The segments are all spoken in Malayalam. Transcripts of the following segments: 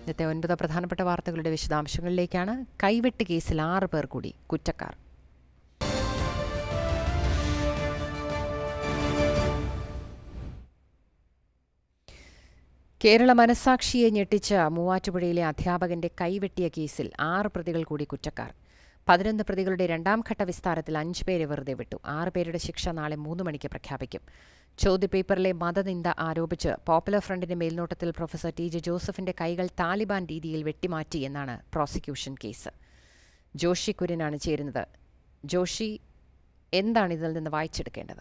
ഇന്നത്തെ ഒൻപത് പ്രധാനപ്പെട്ട വാർത്തകളുടെ വിശദാംശങ്ങളിലേക്കാണ് കൈവെട്ട് കേസിൽ ആറ് പേർ കൂടി കുറ്റക്കാർ കേരള മനസാക്ഷിയെ ഞെട്ടിച്ച മൂവാറ്റുപുഴയിലെ അധ്യാപകന്റെ കൈവെട്ടിയ കേസിൽ ആറ് പ്രതികൾ കൂടി കുറ്റക്കാർ പതിനൊന്ന് പ്രതികളുടെ രണ്ടാം ഘട്ട വിസ്താരത്തിൽ അഞ്ച് പേരെ വെറുതെ വിട്ടു ആറ് പേരുടെ ശിക്ഷ നാളെ മൂന്ന് മണിക്ക് പ്രഖ്യാപിക്കും ചോദ്യപേപ്പറിലെ മതനിന്ദ ആരോപിച്ച് പോപ്പുലർ ഫ്രണ്ടിന്റെ മേൽനോട്ടത്തിൽ പ്രൊഫസർ ടി ജെ ജോസഫിന്റെ കൈകൾ താലിബാൻ രീതിയിൽ വെട്ടിമാറ്റി എന്നാണ് പ്രോസിക്യൂഷൻ കേസ് ജോഷി കുര്യനാണ് ചേരുന്നത് ജോഷി എന്താണ് ഇതിൽ നിന്ന് വായിച്ചെടുക്കേണ്ടത്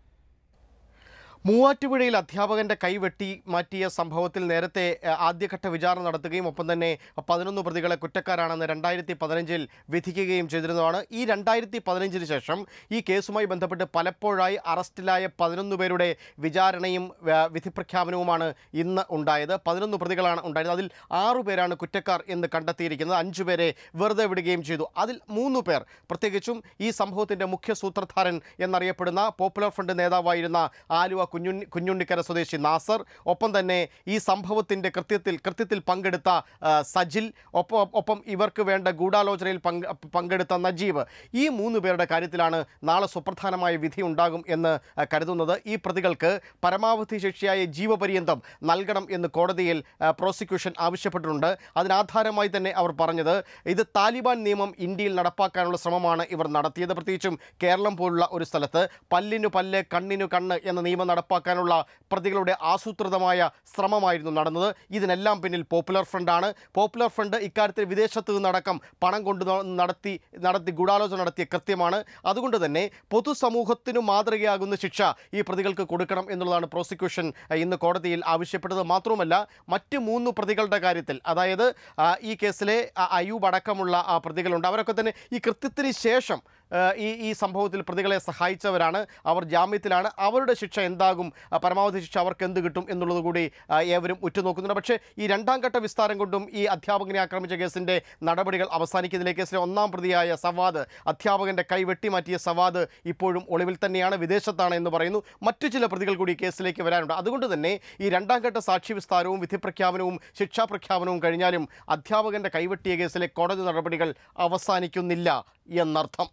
മൂവാറ്റുപുഴയിൽ അധ്യാപകന്റെ കൈവെട്ടി മാറ്റിയ സംഭവത്തിൽ നേരത്തെ അഹ്, ആദ്യഘട്ട വിചാരണ നടത്തുകയും ഒപ്പം തന്നെ പതിനൊന്ന് പ്രതികളെ കുറ്റക്കാരാണെന്ന് രണ്ടായിരത്തി പതിനഞ്ചിൽ വിധിക്കുകയും ചെയ്തിരുന്നതാണ് ഈ രണ്ടായിരത്തി പതിനഞ്ചിന് ശേഷം ഈ കേസുമായി ബന്ധപ്പെട്ട് പലപ്പോഴായി അറസ്റ്റിലായ പതിനൊന്ന് പേരുടെ വിചാരണയും വ- വിധി പ്രഖ്യാപനവുമാണ് ഇന്ന് ഉണ്ടായത് പതിനൊന്ന് പ്രതികളാണ് ഉണ്ടായിരുന്നത് അതിൽ ആറു പേരാണ് കുറ്റക്കാർ എന്ന് കണ്ടെത്തിയിരിക്കുന്നത് അഞ്ചു പേരെ വെറുതെ വിടുകയും ചെയ്തു അതിൽ മൂന്ന് പേർ പ്രത്യേകിച്ചും ഈ സംഭവത്തിന്റെ മുഖ്യ സൂത്രധാരൻ എന്നറിയപ്പെടുന്ന പോപ്പുലർ ഫ്രണ്ട് നേതാവായിരുന്ന ആലുവ കുഞ്ഞുണ്ണി കുഞ്ഞുണ്ണിക്കര സ്വദേശി നാസർ ഒപ്പം തന്നെ ഈ സംഭവത്തിന്റെ കൃത്യത്തിൽ കൃത്യത്തിൽ പങ്കെടുത്ത ആ, സജിൽ ഒപ്പം ഒപ്പം ഇവർക്ക് വേണ്ട ഗൂഢാലോചനയിൽ പങ്ക് പങ്കെടുത്ത നജീബ് ഈ മൂന്ന് പേരുടെ കാര്യത്തിലാണ് നാളെ സുപ്രധാനമായ വിധി ഉണ്ടാകും എന്ന് ആ, കരുതുന്നത് ഈ പ്രതികൾക്ക് പരമാവധി ശിക്ഷയായ ജീവപര്യന്തം നൽകണം എന്ന് കോടതിയിൽ ആ, പ്രോസിക്യൂഷൻ ആവശ്യപ്പെട്ടിട്ടുണ്ട് അതിനാധാരമായി തന്നെ അവർ പറഞ്ഞത് ഇത് താലിബാൻ നിയമം ഇന്ത്യയിൽ നടപ്പാക്കാനുള്ള ശ്രമമാണ് ഇവർ നടത്തിയത് പ്രത്യേകിച്ചും കേരളം പോലുള്ള ഒരു സ്ഥലത്ത് പല്ലിനു പല്ല് കണ്ണിനു കണ്ണ് എന്ന നിയമം നടപ്പാക്കാനുള്ള പ്രതികളുടെ ആസൂത്രിതമായ ശ്രമമായിരുന്നു നടന്നത് ഇതിനെല്ലാം പിന്നിൽ പോപ്പുലർ ഫ്രണ്ടാണ് പോപ്പുലർ ഫ്രണ്ട് ഇക്കാര്യത്തിൽ വിദേശത്ത് നിന്നടക്കം പണം കൊണ്ട് നടത്തി നടത്തി ഗൂഢാലോചന നടത്തിയ കൃത്യമാണ് അതുകൊണ്ട് തന്നെ പൊതുസമൂഹത്തിനു മാതൃകയാകുന്ന ശിക്ഷ ഈ പ്രതികൾക്ക് കൊടുക്കണം എന്നുള്ളതാണ് പ്രോസിക്യൂഷൻ അഹ്, ഇന്ന് കോടതിയിൽ ആവശ്യപ്പെട്ടത് മാത്രവുമല്ല മറ്റ് മൂന്ന് പ്രതികളുടെ കാര്യത്തിൽ അതായത് ആ, ഈ കേസിലെ ആ, അയൂബ് അടക്കമുള്ള ആ, പ്രതികളുണ്ട് അവരൊക്കെ തന്നെ ഈ കൃത്യത്തിന് ശേഷം ആ, ഈ ഈ സംഭവത്തിൽ പ്രതികളെ സഹായിച്ചവരാണ് അവർ ജാമ്യത്തിലാണ് അവരുടെ ശിക്ഷ എന്താകും ആ, പരമാവധി ശിക്ഷ അവർക്ക് എന്ത് കിട്ടും എന്നുള്ളത് കൂടി ആ, ഏവരും ഉറ്റുനോക്കുന്നുണ്ട് പക്ഷേ ഈ രണ്ടാം ഘട്ട വിസ്താരം കൊണ്ടും ഈ അധ്യാപകനെ ആക്രമിച്ച കേസിൻ്റെ നടപടികൾ അവസാനിക്കുന്നില്ല ഈ കേസിലെ ഒന്നാം പ്രതിയായ സവാദ് അധ്യാപകന്റെ കൈ വെട്ടിമാറ്റിയ സവാദ് ഇപ്പോഴും ഒളിവിൽ തന്നെയാണ് വിദേശത്താണ് എന്ന് പറയുന്നു മറ്റു ചില പ്രതികൾ കൂടി ഈ കേസിലേക്ക് വരാനുണ്ട് അതുകൊണ്ട് തന്നെ ഈ രണ്ടാം ഘട്ട സാക്ഷി വിസ്താരവും വിധി പ്രഖ്യാപനവും ശിക്ഷാ പ്രഖ്യാപനവും കഴിഞ്ഞാലും അധ്യാപകന്റെ കൈവെട്ടിയ കേസിലെ കോടതി നടപടികൾ അവസാനിക്കുന്നില്ല എന്നർത്ഥം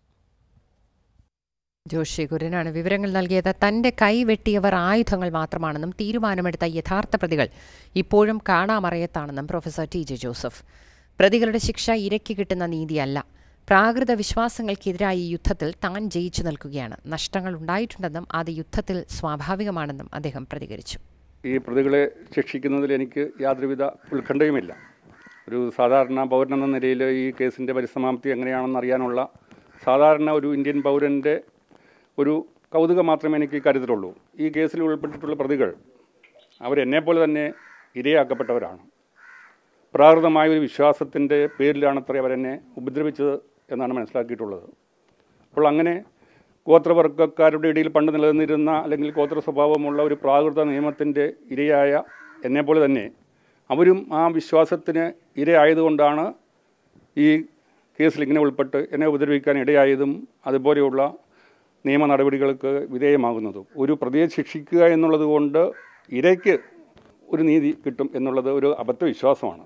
ജോഷി കുര്യനാണ് വിവരങ്ങൾ നൽകിയത് തന്റെ കൈ വെട്ടിയവർ ആയുധങ്ങൾ മാത്രമാണെന്നും തീരുമാനമെടുത്ത യഥാർത്ഥ പ്രതികൾ ഇപ്പോഴും കാണാമറയത്താണെന്നും പ്രൊഫസർ ടി ജെ ജോസഫ് പ്രതികളുടെ ശിക്ഷ ഇരയ്ക്ക് കിട്ടുന്ന നീതിയല്ല പ്രാകൃത വിശ്വാസങ്ങൾക്കെതിരായ ഈ യുദ്ധത്തിൽ താൻ ജയിച്ചു നിൽക്കുകയാണ് നഷ്ടങ്ങൾ ഉണ്ടായിട്ടുണ്ടെന്നും അത് യുദ്ധത്തിൽ സ്വാഭാവികമാണെന്നും അദ്ദേഹം പ്രതികരിച്ചു ഈ പ്രതികളെ ശിക്ഷിക്കുന്നതിൽ എനിക്ക് യാതൊരുവിധ ഉത്കണ്ഠയുമില്ല ഒരു സാധാരണ പൗരൻ എന്ന നിലയിൽ ഈ കേസിൻ്റെ പരിസമാപ്തി എങ്ങനെയാണെന്ന് അറിയാനുള്ള സാധാരണ ഒരു ഇന്ത്യൻ പൗരൻ്റെ ഒരു കൗതുകം മാത്രമേ എനിക്ക് കരുതിട്ടുള്ളൂ ഈ കേസിൽ ഉൾപ്പെട്ടിട്ടുള്ള പ്രതികൾ അവരെന്നെപ്പോലെ തന്നെ ഇരയാക്കപ്പെട്ടവരാണ് പ്രാകൃതമായ ഒരു വിശ്വാസത്തിൻ്റെ പേരിലാണത്രേ അവരെന്നെ ഉപദ്രവിച്ചത് എന്നാണ് മനസ്സിലാക്കിയിട്ടുള്ളത് അപ്പോൾ അങ്ങനെ ഗോത്രവർഗക്കാരുടെ ഇടയിൽ പണ്ട് നിലനിന്നിരുന്ന അല്ലെങ്കിൽ ഗോത്ര സ്വഭാവമുള്ള ഒരു പ്രാകൃത നിയമത്തിൻ്റെ ഇരയായ എന്നെപ്പോലെ തന്നെ അവരും ആ വിശ്വാസത്തിന് ഇരയായതുകൊണ്ടാണ് ഈ കേസിൽ ഇങ്ങനെ ഉൾപ്പെട്ട് എന്നെ ഉപദ്രവിക്കാൻ ഇടയായതും അതുപോലെയുള്ള നിയമ നടപടികൾക്ക് വിധേയമാകുന്നതും ഒരു പ്രതിയെ ശിക്ഷിക്കുക എന്നുള്ളത് കൊണ്ട് ഇരയ്ക്ക് ഒരു നീതി കിട്ടും എന്നുള്ളത് ഒരു അബദ്ധവിശ്വാസമാണ്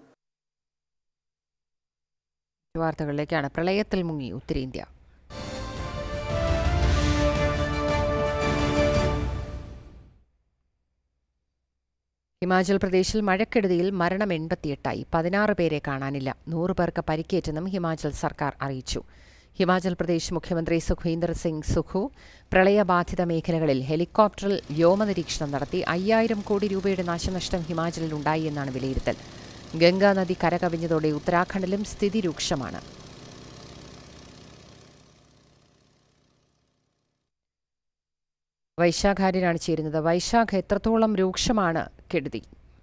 വാർത്തകളിലേക്കാണ് പ്രളയത്തിൽ മുങ്ങി ഉത്തരേന്ത്യ ഹിമാചൽ പ്രദേശിൽ മഴക്കെടുതിയിൽ മരണം എൺപത്തിയെട്ടായി പതിനാറ് പേരെ കാണാനില്ല നൂറ് പേർക്ക് പരിക്കേറ്റെന്നും ഹിമാചൽ സർക്കാർ അറിയിച്ചു ഹിമാചൽ പ്രദേശ് മുഖ്യമന്ത്രി സുഖ്വീന്ദർ സിംഗ് സുഖു പ്രളയബാധിത മേഖലകളിൽ ഹെലികോപ്റ്ററിൽ വ്യോമനിരീക്ഷണം നടത്തി അയ്യായിരം കോടി രൂപയുടെ നാശനഷ്ടം ഹിമാചലിൽ ഉണ്ടായി എന്നാണ് വിലയിരുത്തൽ ഗംഗാ നദി കരകവിഞ്ഞതോടെ ഉത്തരാഖണ്ഡിലും സ്ഥിതി രൂക്ഷമാണ് വൈശാഖാര്യനാണ് ചേരുന്നത് വൈശാഖ് എത്രത്തോളം രൂക്ഷമാണ് കെടുതി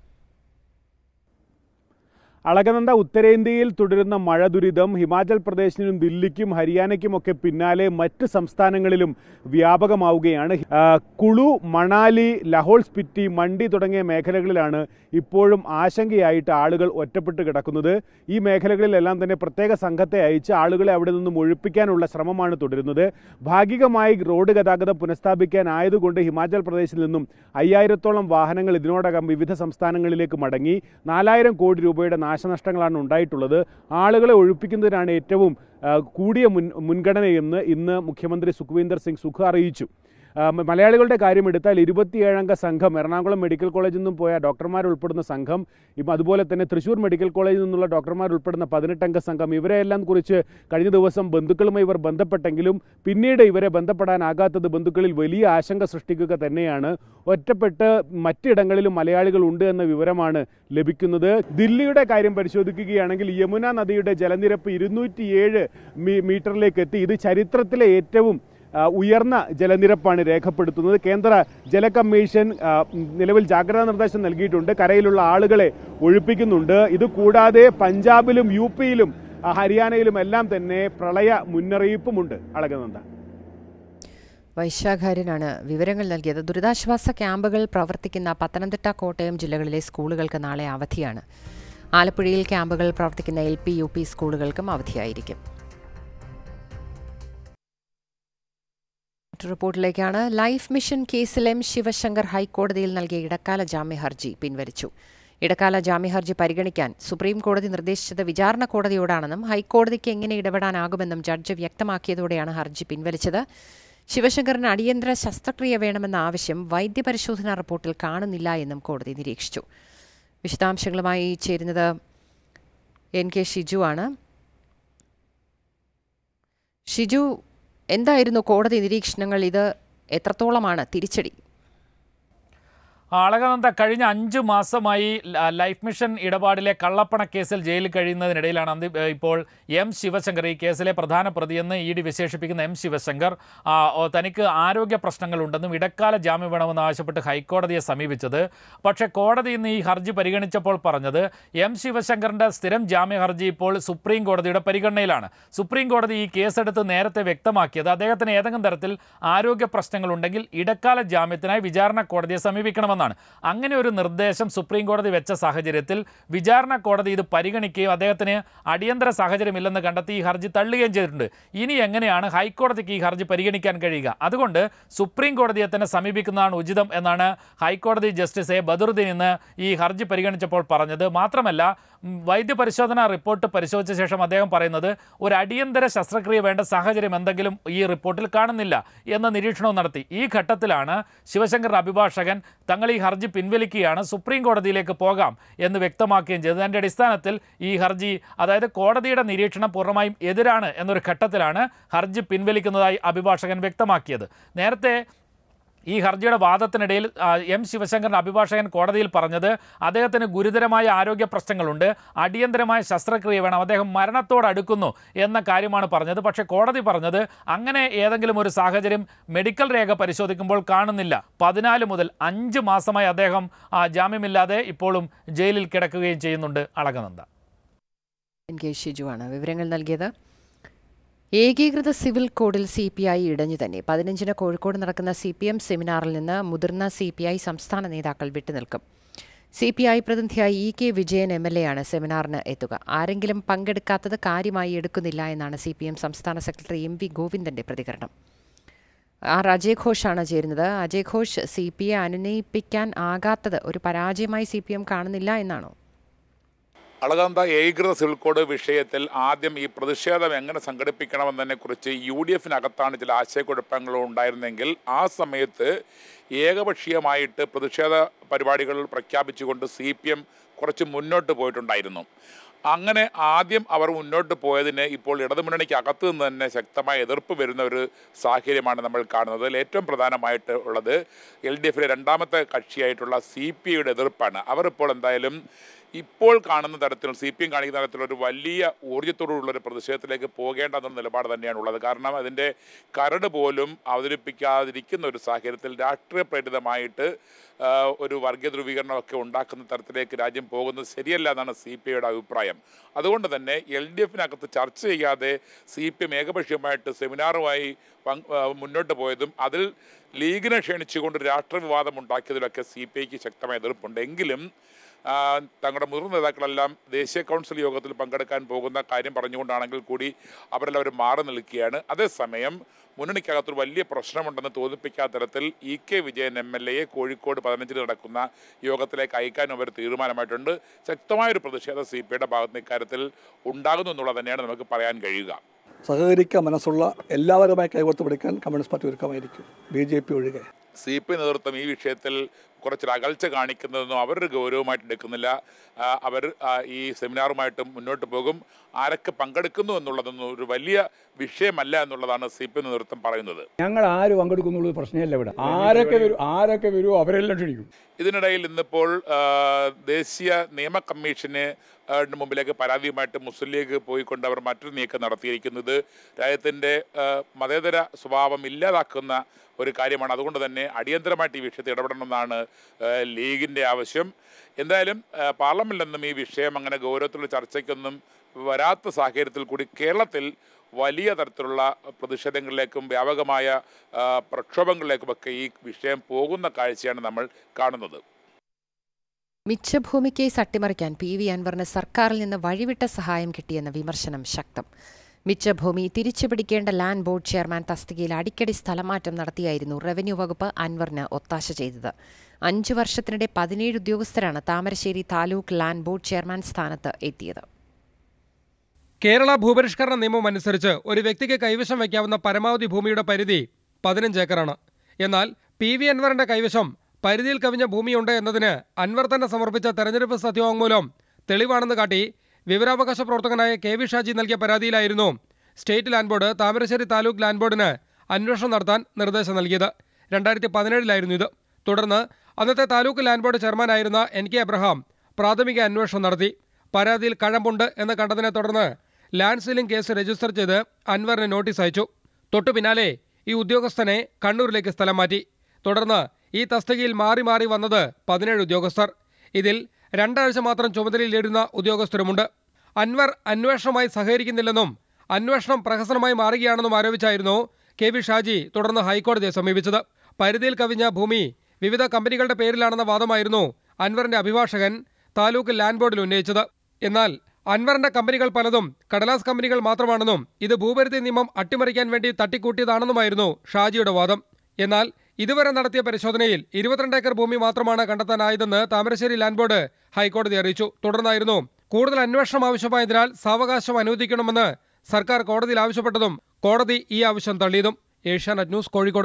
അളകനന്ദ ഉത്തരേന്ത്യയിൽ തുടരുന്ന മഴ ദുരിതം ഹിമാചൽ പ്രദേശിനും ദില്ലിക്കും ഹരിയാനയ്ക്കുമൊക്കെ പിന്നാലെ മറ്റ് സംസ്ഥാനങ്ങളിലും വ്യാപകമാവുകയാണ് ആ, കുളു മണാലി ലഹോൾ സ്പിറ്റി മണ്ഡി തുടങ്ങിയ മേഖലകളിലാണ് ഇപ്പോഴും ആശങ്കയായിട്ട് ആളുകൾ ഒറ്റപ്പെട്ട് കിടക്കുന്നത് ഈ മേഖലകളിലെല്ലാം തന്നെ പ്രത്യേക സംഘത്തെ അയച്ച് ആളുകളെ അവിടെ നിന്നും ഒഴിപ്പിക്കാനുള്ള ശ്രമമാണ് തുടരുന്നത് ഭാഗികമായി റോഡ് ഗതാഗതം പുനഃസ്ഥാപിക്കാനായതുകൊണ്ട് ഹിമാചൽ പ്രദേശിൽ നിന്നും അയ്യായിരത്തോളം വാഹനങ്ങൾ ഇതിനോടകം വിവിധ സംസ്ഥാനങ്ങളിലേക്ക് മടങ്ങി നാലായിരം കോടി രൂപയുടെ നാശനഷ്ടങ്ങളാണ് ഉണ്ടായിട്ടുള്ളത് ആളുകളെ ഒഴിപ്പിക്കുന്നതിനാണ് ഏറ്റവും ആ, കൂടിയ മുൻ മുൻഗണനയെന്ന് ഇന്ന് മുഖ്യമന്ത്രി സുഖ്വീന്ദർ സിംഗ് സുഖ അറിയിച്ചു ആ, മ- മലയാളികളുടെ കാര്യം എടുത്താൽ ഇരുപത്തിയേഴംഗ സംഘം എറണാകുളം മെഡിക്കൽ കോളേജിൽ നിന്നും പോയ ഡോക്ടർമാർ ഉൾപ്പെടുന്ന സംഘം ഇപ്പം അതുപോലെ തന്നെ തൃശ്ശൂർ മെഡിക്കൽ കോളേജിൽ നിന്നുള്ള ഡോക്ടർമാർ ഉൾപ്പെടുന്ന പതിനെട്ടംഗ സംഘം ഇവരെയെല്ലാം കുറിച്ച് കഴിഞ്ഞ ദിവസം ബന്ധുക്കളുമായി ഇവർ ബന്ധപ്പെട്ടെങ്കിലും പിന്നീട് ഇവരെ ബന്ധപ്പെടാനാകാത്തത് ബന്ധുക്കളിൽ വലിയ ആശങ്ക സൃഷ്ടിക്കുക തന്നെയാണ് ഒറ്റപ്പെട്ട് മറ്റിടങ്ങളിലും മലയാളികൾ ഉണ്ട് എന്ന വിവരമാണ് ലഭിക്കുന്നത് ദില്ലിയുടെ കാര്യം പരിശോധിക്കുകയാണെങ്കിൽ യമുന നദിയുടെ ജലനിരപ്പ് ഇരുന്നൂറ്റിയേഴ് മീറ്ററിലേക്ക് എത്തി ഇത് ചരിത്രത്തിലെ ഏറ്റവും ആ, ഉയർന്ന ജലനിരപ്പാണ് രേഖപ്പെടുത്തുന്നത് കേന്ദ്ര ജല കമ്മീഷൻ ആ, നിലവിൽ ജാഗ്രതാ നിർദ്ദേശം നൽകിയിട്ടുണ്ട് കരയിലുള്ള ആളുകളെ ഒഴിപ്പിക്കുന്നുണ്ട് ഇത് കൂടാതെ പഞ്ചാബിലും യു പിയിലും ആ, ഹരിയാനയിലും എല്ലാം തന്നെ പ്രളയ മുന്നറിയിപ്പുമുണ്ട് അളകനന്ദ വൈശാഖാര്യനാണ് വിവരങ്ങൾ നൽകിയത് ദുരിതാശ്വാസ ക്യാമ്പുകൾ പ്രവർത്തിക്കുന്ന പത്തനംതിട്ട കോട്ടയം ജില്ലകളിലെ സ്കൂളുകൾക്ക് നാളെ അവധിയാണ് ആലപ്പുഴയിൽ ക്യാമ്പുകൾ പ്രവർത്തിക്കുന്ന എൽ പി യു പി സ്കൂളുകൾക്കും അവധിയായിരിക്കും മറ്റൊരു റിപ്പോർട്ടിലേക്കാണ് ലൈഫ് മിഷൻ കേസിൽ എം ശിവശങ്കർ ഹൈക്കോടതിയിൽ നൽകിയ ഇടക്കാല ജാമ്യ ഹർജി പിൻവലിച്ചു ഇടക്കാല ജാമ്യ ഹർജി പരിഗണിക്കാൻ സുപ്രീം കോടതി നിർദ്ദേശിച്ചത് വിചാരണ കോടതിയോടാണെന്നും ഹൈക്കോടതിക്ക് എങ്ങനെ ഇടപെടാനാകുമെന്നും ജഡ്ജ് വ്യക്തമാക്കിയതോടെയാണ് ഹർജി പിൻവലിച്ചത് ശിവശങ്കറിന് അടിയന്തര ശസ്ത്രക്രിയ വേണമെന്ന ആവശ്യം വൈദ്യപരിശോധനാ റിപ്പോർട്ടിൽ കാണുന്നില്ല എന്നും കോടതി നിരീക്ഷിച്ചു വിശദാംശങ്ങളുമായി ചേരുന്നത് എൻ കെ ഷിജു ആണ് ഷിജു എന്തായിരുന്നു കോടതി നിരീക്ഷണങ്ങൾ ഇത് എത്രത്തോളമാണ് തിരിച്ചടി അളകനന്ദ കഴിഞ്ഞ അഞ്ച് മാസമായി ല- ലൈഫ് മിഷൻ ഇടപാടിലെ കള്ളപ്പണ കേസിൽ ജയിലിൽ കഴിയുന്നതിനിടയിലാണ് അന്തി ഇപ്പോൾ എം ശിവശങ്കർ ഈ കേസിലെ പ്രധാന പ്രതിയെന്ന് ഇ ഡി വിശേഷിപ്പിക്കുന്ന എം ശിവശങ്കർ ആ, ഓ, തനിക്ക് ആരോഗ്യ പ്രശ്നങ്ങളുണ്ടെന്നും ഇടക്കാല ജാമ്യം വേണമെന്ന് ആവശ്യപ്പെട്ട് ഹൈക്കോടതിയെ സമീപിച്ചത് പക്ഷേ കോടതി ഇന്ന് ഈ ഹർജി പരിഗണിച്ചപ്പോൾ പറഞ്ഞത് എം ശിവശങ്കറിന്റെ സ്ഥിരം ജാമ്യ ഹർജി ഇപ്പോൾ സുപ്രീം കോടതിയുടെ പരിഗണനയിലാണ് സുപ്രീം കോടതി ഈ കേസെടുത്ത് നേരത്തെ വ്യക്തമാക്കിയത് അദ്ദേഹത്തിന് ഏതെങ്കിലും തരത്തിൽ ആരോഗ്യ പ്രശ്നങ്ങളുണ്ടെങ്കിൽ ഇടക്കാല ജാമ്യത്തിനായി വിചാരണ കോടതിയെ സമീപിക്കണമെന്നാണ് അങ്ങനെ ഒരു നിർദ്ദേശം സുപ്രീം കോടതി വെച്ച സാഹചര്യത്തിൽ വിചാരണ കോടതി ഇത് പരിഗണിക്കുകയും അദ്ദേഹത്തിന് അടിയന്തര സാഹചര്യമില്ലെന്ന് കണ്ടെത്തി ഈ ഹർജി തള്ളുകയും ചെയ്തിട്ടുണ്ട് ഇനി എങ്ങനെയാണ് ഹൈക്കോടതിക്ക് ഈ ഹർജി പരിഗണിക്കാൻ കഴിയുക അതുകൊണ്ട് സുപ്രീം കോടതിയെ തന്നെ സമീപിക്കുന്നതാണ് ഉചിതം എന്നാണ് ഹൈക്കോടതി ജസ്റ്റിസ് എ ബദറുദ്ദീൻ ഇന്ന് ഈ ഹർജി പരിഗണിച്ചപ്പോൾ പറഞ്ഞത് മാത്രമല്ല ഉം, വൈദ്യപരിശോധനാ റിപ്പോർട്ട് പരിശോധിച്ച ശേഷം അദ്ദേഹം പറയുന്നത് ഒരു അടിയന്തര ശസ്ത്രക്രിയ വേണ്ട സാഹചര്യം എന്തെങ്കിലും ഈ റിപ്പോർട്ടിൽ കാണുന്നില്ല എന്ന നിരീക്ഷണവും നടത്തി ഈ ഘട്ടത്തിലാണ് ശിവശങ്കർ അഭിഭാഷകൻ തങ്ങൾ ഈ ഹർജി പിൻവലിക്കുകയാണ് സുപ്രീം കോടതിയിലേക്ക് പോകാം എന്ന് വ്യക്തമാക്കുകയും ചെയ്തത് അതിൻ്റെ അടിസ്ഥാനത്തിൽ ഈ ഹർജി അതായത് കോടതിയുടെ നിരീക്ഷണം പൂർണ്ണമായും എതിരാണ് എന്നൊരു ഘട്ടത്തിലാണ് ഹർജി പിൻവലിക്കുന്നതായി അഭിഭാഷകൻ വ്യക്തമാക്കിയത് നേരത്തെ ഈ ഹർജിയുടെ വാദത്തിനിടയിൽ ആ, എം ശിവശങ്കറിന്റെ അഭിഭാഷകൻ കോടതിയിൽ പറഞ്ഞത് അദ്ദേഹത്തിന് ഗുരുതരമായ ആരോഗ്യ പ്രശ്നങ്ങളുണ്ട് അടിയന്തരമായ ശസ്ത്രക്രിയ വേണം അദ്ദേഹം മരണത്തോട് അടുക്കുന്നു എന്ന കാര്യമാണ് പറഞ്ഞത് പക്ഷേ കോടതി പറഞ്ഞത് അങ്ങനെ ഏതെങ്കിലും ഒരു സാഹചര്യം മെഡിക്കൽ രേഖ പരിശോധിക്കുമ്പോൾ കാണുന്നില്ല പതിനാല് മുതൽ അഞ്ച് മാസമായി അദ്ദേഹം ആ, ജാമ്യമില്ലാതെ ഇപ്പോഴും ജയിലിൽ കിടക്കുകയും ചെയ്യുന്നുണ്ട് അളകനന്ദ എൻ കെ ഷിജുവാണ് വിവരങ്ങൾ നൽകിയത് ഏകീകൃത സിവിൽ കോഡിൽ സി പി ഐ ഇടഞ്ഞു തന്നെ പതിനഞ്ചിന് കോഴിക്കോട് നടക്കുന്ന സി പി എം സെമിനാറിൽ നിന്ന് മുതിർന്ന സി പി ഐ സംസ്ഥാന നേതാക്കൾ വിട്ടുനിൽക്കും സി പി ഐ പ്രതിനിധിയായി E K Vijayan M L A ആണ് സെമിനാറിന് എത്തുക ആരെങ്കിലും പങ്കെടുക്കാത്തത് കാര്യമായി എടുക്കുന്നില്ല എന്നാണ് സി പി എം സംസ്ഥാന സെക്രട്ടറി എം വി ഗോവിന്ദന്റെ പ്രതികരണം ആർ അജയ് ഘോഷാണ് ചേരുന്നത് Ajay Ghosh C P I അനുനയിപ്പിക്കാൻ ആകാത്തത് ഒരു പരാജയമായി സി പി എം കാണുന്നില്ല എന്നാണോ അളകാന്ത ഏകീകൃത സിവിൽ കോഡ് വിഷയത്തിൽ ആദ്യം ഈ പ്രതിഷേധം എങ്ങനെ സംഘടിപ്പിക്കണമെന്നതിനെ കുറിച്ച് യു ഡി എഫിനകത്താണ് ചില ആശയക്കുഴപ്പങ്ങൾ ഉണ്ടായിരുന്നെങ്കിൽ ആ സമയത്ത് ഏകപക്ഷീയമായിട്ട് പ്രതിഷേധ പരിപാടികൾ പ്രഖ്യാപിച്ചുകൊണ്ട് സി പി എം കുറച്ച് മുന്നോട്ട് പോയിട്ടുണ്ടായിരുന്നു അങ്ങനെ ആദ്യം അവർ മുന്നോട്ട് പോയതിന് ഇപ്പോൾ ഇടതുമുന്നണിക്ക് അകത്തു നിന്ന് തന്നെ ശക്തമായ എതിർപ്പ് വരുന്ന ഒരു സാഹചര്യമാണ് നമ്മൾ കാണുന്നത് അതിൽ ഏറ്റവും പ്രധാനമായിട്ട് ഉള്ളത് എൽ ഡി എഫിലെ രണ്ടാമത്തെ കക്ഷിയായിട്ടുള്ള സി പി ഐയുടെ എതിർപ്പാണ് അവർ ഇപ്പോൾ എന്തായാലും ഇപ്പോൾ കാണുന്ന തരത്തിൽ സി പി എം കാണിക്കുന്ന തരത്തിലുള്ള ഒരു വലിയ ഊർജ്ജത്തോടുള്ള ഒരു പ്രതിഷേധത്തിലേക്ക് പോകേണ്ടെന്ന നിലപാട് തന്നെയാണ് ഉള്ളത് കാരണം അതിൻ്റെ കരട് പോലും അവതരിപ്പിക്കാതിരിക്കുന്ന ഒരു സാഹചര്യത്തിൽ രാഷ്ട്രീയ പ്രേരിതമായിട്ട് ആ, ഒരു വർഗീയ ധ്രുവീകരണമൊക്കെ ഉണ്ടാക്കുന്ന തരത്തിലേക്ക് രാജ്യം പോകുന്നത് ശരിയല്ല എന്നാണ് സി പി ഐയുടെ അഭിപ്രായം അതുകൊണ്ട് തന്നെ എൽ ഡി എഫിനകത്ത് ചർച്ച ചെയ്യാതെ സി പി എം ഏകപക്ഷീയമായിട്ട് സെമിനാറുമായി പങ്ക് ആ, മുന്നോട്ട് പോയതും അതിൽ ലീഗിനെ ക്ഷണിച്ചുകൊണ്ട് രാഷ്ട്രീയ വിവാദം ഉണ്ടാക്കിയതിലൊക്കെ സി പി ഐക്ക് ശക്തമായ എതിർപ്പുണ്ട് എങ്കിലും ആ, തങ്ങളുടെ മുതിർന്ന നേതാക്കളെല്ലാം ദേശീയ കൗൺസിൽ യോഗത്തിൽ പങ്കെടുക്കാൻ പോകുന്ന കാര്യം പറഞ്ഞുകൊണ്ടാണെങ്കിൽ കൂടി അവരെല്ലാവരും മാറി നിൽക്കുകയാണ് അതേസമയം മുന്നണിക്കകത്തൊരു വലിയ പ്രശ്നമുണ്ടെന്ന് തോന്നിപ്പിക്കാത്ത തരത്തിൽ E K Vijayan M L എയെ കോഴിക്കോട് പതിനഞ്ചിന് നടക്കുന്ന യോഗത്തിലേക്ക് അയക്കാനും അവർ തീരുമാനമായിട്ടുണ്ട് ശക്തമായൊരു പ്രതിഷേധം സി പി ഐയുടെ ഭാഗത്ത് നിന്ന് ഇക്കാര്യത്തിൽ ഉണ്ടാകുന്നു എന്നുള്ളത് തന്നെയാണ് നമുക്ക് പറയാൻ കഴിയുക സഹകരിക്കാൻ മനസ്സുള്ള എല്ലാവരുമായി കൈകോർത്ത് പിടിക്കാൻ കമ്മ്യൂണിസ്റ്റ് പാർട്ടി ഒരുക്കമായിരിക്കും ബി ജെ പി ഒഴികെ സി പി നേതൃത്വം ഈ വിഷയത്തിൽ കുറച്ചൊരു അകൽച്ച കാണിക്കുന്നതൊന്നും അവരൊരു ഗൗരവമായിട്ട് എടുക്കുന്നില്ല ആ, അവർ ആ, ഈ സെമിനാറുമായിട്ട് മുന്നോട്ട് പോകും ആരൊക്കെ പങ്കെടുക്കുന്നു എന്നുള്ളതൊന്നും ഒരു വലിയ വിഷയമല്ല എന്നുള്ളതാണ് സി പി നേതൃത്വം പറയുന്നത് ഞങ്ങൾ ആര് പങ്കെടുക്കുന്നുള്ളത് പ്രശ്നമല്ല ഇവിടെ ആരൊക്കെ വരും ആരൊക്കെ വരുമോ അവരെല്ലാം ക്ഷണിക്കും ഇതിനിടയിൽ ഇന്നിപ്പോൾ ആ, ദേശീയ നിയമ കമ്മീഷന് ആ, ന്റെ മുമ്പിലേക്ക് പരാതിയുമായിട്ട് മുസ്ലിം ലീഗ് പോയിക്കൊണ്ട് അവർ മറ്റൊരു നീക്കം നടത്തിയിരിക്കുന്നത് രാജ്യത്തിൻ്റെ ആ, മതേതര സ്വഭാവം ഇല്ലാതാക്കുന്ന ഒരു കാര്യമാണ് അതുകൊണ്ട് തന്നെ അടിയന്തരമായിട്ട് ഈ വിഷയത്തിൽ ഇടപെടണമെന്നാണ് ആ, ലീഗിൻ്റെ ആവശ്യം എന്തായാലും ആ, പാർലമെന്റിൽ നിന്നും ഈ വിഷയം അങ്ങനെ ഗൗരവത്തിലുള്ള ചർച്ചയ്ക്കൊന്നും വരാത്ത സാഹചര്യത്തിൽ കൂടി കേരളത്തിൽ വലിയ തരത്തിലുള്ള പ്രതിഷേധങ്ങളിലേക്കും വ്യാപകമായ ആ, പ്രക്ഷോഭങ്ങളിലേക്കുമൊക്കെ ഈ വിഷയം പോകുന്ന കാഴ്ചയാണ് നമ്മൾ കാണുന്നത് മിച്ചഭൂമി കേസ് അട്ടിമറിക്കാൻ പി വി അൻവറിന് സർക്കാരിൽ നിന്ന് വഴിവിട്ട സഹായം കിട്ടിയെന്ന വിമർശനം ശക്തം മിച്ചഭൂമി തിരിച്ചുപിടിക്കേണ്ട ലാൻഡ് ബോർഡ് ചെയർമാൻ തസ്തികയിൽ അടിക്കടി സ്ഥലമാറ്റം നടത്തിയായിരുന്നു റവന്യൂ വകുപ്പ് അൻവറിന് ഒത്താശ ചെയ്തത് അഞ്ചു വർഷത്തിനിടെ പതിനേഴ് ഉദ്യോഗസ്ഥരാണ് Thamarassery taluk land board chairman സ്ഥാനത്ത് എത്തിയത് കേരള ഭൂപരിഷ്കരണ നിയമം അനുസരിച്ച് ഒരു വ്യക്തിക്ക് കൈവശം വയ്ക്കാവുന്ന പരമാവധി ഭൂമിയുടെ പരിധി പതിനഞ്ച് ഏക്കറാണ് എന്നാൽ പി വി അൻവറിന്റെ കൈവശം പരിധിയിൽ കവിഞ്ഞ ഭൂമിയുണ്ട് എന്നതിന് അൻവർ തന്നെ സമർപ്പിച്ച തെരഞ്ഞെടുപ്പ് സത്യവാങ്മൂലം തെളിവാണെന്ന് കാട്ടി വിവരാവകാശ പ്രവർത്തകനായ കെ വി ഷാജി നൽകിയ പരാതിയിലായിരുന്നു state land board Thamarassery taluk land ബോർഡിന് അന്വേഷണം നടത്താൻ നിർദ്ദേശം നൽകിയത് രണ്ടായിരത്തി പതിനേഴിലായിരുന്നു ഇത് തുടർന്ന് അന്നത്തെ താലൂക്ക് ലാൻഡ് ബോർഡ് ചെയർമാനായിരുന്ന എൻ കെ അബ്രഹാം പ്രാഥമിക അന്വേഷണം നടത്തി പരാതിയിൽ കഴമ്പുണ്ട് എന്ന് കണ്ടതിനെ തുടർന്ന് ലാൻഡ് സീലിംഗ് കേസ് രജിസ്റ്റർ ചെയ്ത് അൻവറിന് നോട്ടീസ് അയച്ചു തൊട്ടു പിന്നാലെ ഈ ഉദ്യോഗസ്ഥനെ കണ്ണൂരിലേക്ക് സ്ഥലം മാറ്റി തുടർന്ന് ഈ തസ്തികയിൽ മാറി മാറി വന്നത് പതിനേഴ് ഉദ്യോഗസ്ഥർ ഇതിൽ രണ്ടാഴ്ച മാത്രം ചുമതലയിലിരുന്ന ഉദ്യോഗസ്ഥരുമുണ്ട് അൻവർ അന്വേഷണവുമായി സഹകരിക്കുന്നില്ലെന്നും അന്വേഷണം പ്രഹസനമായി മാറുകയാണെന്നും ആരോപിച്ചായിരുന്നു കെ വി ഷാജി തുടർന്ന് ഹൈക്കോടതിയെ സമീപിച്ചത് പരിധിയിൽ കവിഞ്ഞ ഭൂമി വിവിധ കമ്പനികളുടെ പേരിലാണെന്ന വാദമായിരുന്നു അൻവറിന്റെ അഭിഭാഷകൻ താലൂക്ക് ലാൻഡ് ബോർഡിൽ ഉന്നയിച്ചത് എന്നാൽ അൻവറിന്റെ കമ്പനികൾ പലതും കടലാസ് കമ്പനികൾ മാത്രമാണെന്നും ഇത് ഭൂപരിധി നിയമം അട്ടിമറിക്കാൻ വേണ്ടി തട്ടിക്കൂട്ടിയതാണെന്നുമായിരുന്നു ഷാജിയുടെ വാദം എന്നാൽ ഇതുവരെ നടത്തിയ പരിശോധനയിൽ ഇരുപത്തിരണ്ട് ഏക്കർ ഭൂമി മാത്രമാണ് കണ്ടെത്താനായതെന്ന് താമരശ്ശേരി ലാൻഡ് ബോർഡ് ഹൈക്കോടതി അറിയിച്ചു തുടർന്നായിരുന്നു കൂടുതൽ അന്വേഷണം ആവശ്യമായതിനാൽ സാവകാശം അനുവദിക്കണമെന്ന് സർക്കാർ കോടതിയിൽ ആവശ്യപ്പെട്ടതും കോടതി ഈ ആവശ്യം തള്ളിയതും ഏഷ്യാനെറ്റ് ന്യൂസ് കോഴിക്കോട്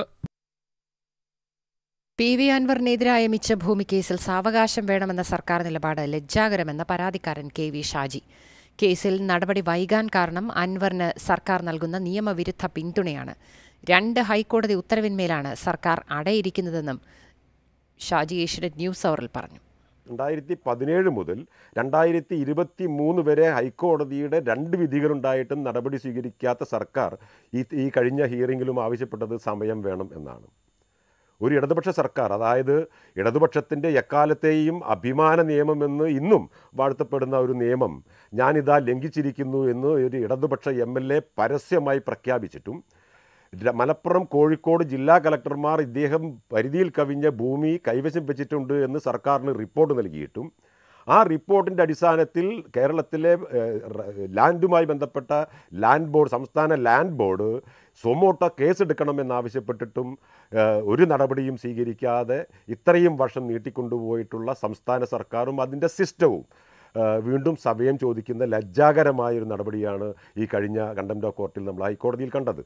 പി വി അൻവറിനെതിരായ മിച്ചഭൂമി കേസിൽ സാവകാശം വേണമെന്ന സർക്കാർ നിലപാട് ലജ്ജാകരമെന്ന പരാതിക്കാരൻ കെ വി ഷാജി കേസിൽ നടപടി വൈകാൻ കാരണം അൻവറിന് സർക്കാർ നൽകുന്ന നിയമവിരുദ്ധ പിന്തുണയാണ് രണ്ട് ഹൈക്കോടതി ഉത്തരവിന്മേലാണ് സർക്കാർ അടയിരിക്കുന്നതെന്നും ഷാജി ഏഷ്യനെറ്റ് ന്യൂസ് അവറിൽ പറഞ്ഞു രണ്ടായിരത്തി പതിനേഴ് മുതൽ രണ്ടായിരത്തി ഇരുപത്തി മൂന്ന് വരെ ഹൈക്കോടതിയുടെ രണ്ട് വിധികളുണ്ടായിട്ടും നടപടി സ്വീകരിക്കാത്ത സർക്കാർ ഈ ഈ കഴിഞ്ഞ ഹിയറിങ്ങിലും ആവശ്യപ്പെട്ടത് സമയം വേണം എന്നാണ് ഒരു ഇടതുപക്ഷ സർക്കാർ അതായത് ഇടതുപക്ഷത്തിൻ്റെ എക്കാലത്തെയും അഭിമാന നിയമമെന്ന് ഇന്നും വാഴ്ത്തപ്പെടുന്ന ഒരു നിയമം ഞാനിതാ ലംഘിച്ചിരിക്കുന്നു എന്ന് ഒരു ഇടതുപക്ഷ എം എൽ എ പരസ്യമായി പ്രഖ്യാപിച്ചിട്ടും ര- മലപ്പുറം കോഴിക്കോട് ജില്ലാ കലക്ടർമാർ ഇദ്ദേഹം പരിധിയിൽ കവിഞ്ഞ ഭൂമി കൈവശം വെച്ചിട്ടുണ്ട് എന്ന് സർക്കാരിന് റിപ്പോർട്ട് നൽകിയിട്ടും ആ റിപ്പോർട്ടിൻ്റെ അടിസ്ഥാനത്തിൽ കേരളത്തിലെ ഏഹ്, റ- ലാൻഡുമായി ബന്ധപ്പെട്ട ലാൻഡ് ബോർഡ് സംസ്ഥാന ലാൻഡ് ബോർഡ് സൊമോട്ടോ കേസെടുക്കണമെന്നാവശ്യപ്പെട്ടിട്ടും ഏഹ്, ഒരു നടപടിയും സ്വീകരിക്കാതെ ഇത്രയും വർഷം നീട്ടിക്കൊണ്ടുപോയിട്ടുള്ള സംസ്ഥാന സർക്കാരും അതിൻ്റെ സിസ്റ്റവും ഏഹ്, വീണ്ടും സമയം ചോദിക്കുന്ന ലജ്ജാകരമായൊരു നടപടിയാണ് ഈ കഴിഞ്ഞ കണ്ടംപ്റ്റ് ഓഫ് കോർട്ടിൽ നമ്മൾ ഹൈക്കോടതിയിൽ കണ്ടത്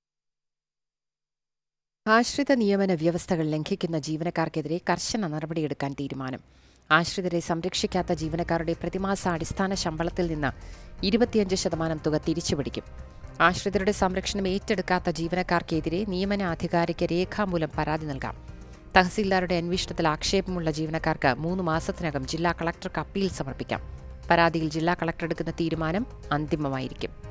ആശ്രിത നിയമന വ്യവസ്ഥകൾ ലംഘിക്കുന്ന ജീവനക്കാർക്കെതിരെ കർശന നടപടിയെടുക്കാൻ തീരുമാനം ആശ്രിതരെ സംരക്ഷിക്കാത്ത ജീവനക്കാരുടെ പ്രതിമാസ അടിസ്ഥാന ശമ്പളത്തിൽ നിന്ന് ഇരുപത്തിയഞ്ച് ശതമാനം തുക തിരിച്ചുപിടിക്കും ആശ്രിതരുടെ സംരക്ഷണം ഏറ്റെടുക്കാത്ത ജീവനക്കാർക്കെതിരെ നിയമന അധികാരിക്ക് രേഖാമൂലം പരാതി നൽകാം തഹസീൽദാരുടെ അന്വേഷണത്തിൽ ആക്ഷേപമുള്ള ജീവനക്കാർക്ക് മൂന്ന് മാസത്തിനകം ജില്ലാ കളക്ടർക്ക് അപ്പീൽ സമർപ്പിക്കാം പരാതിയിൽ ജില്ലാ കളക്ടർ എടുക്കുന്ന തീരുമാനം അന്തിമമായിരിക്കും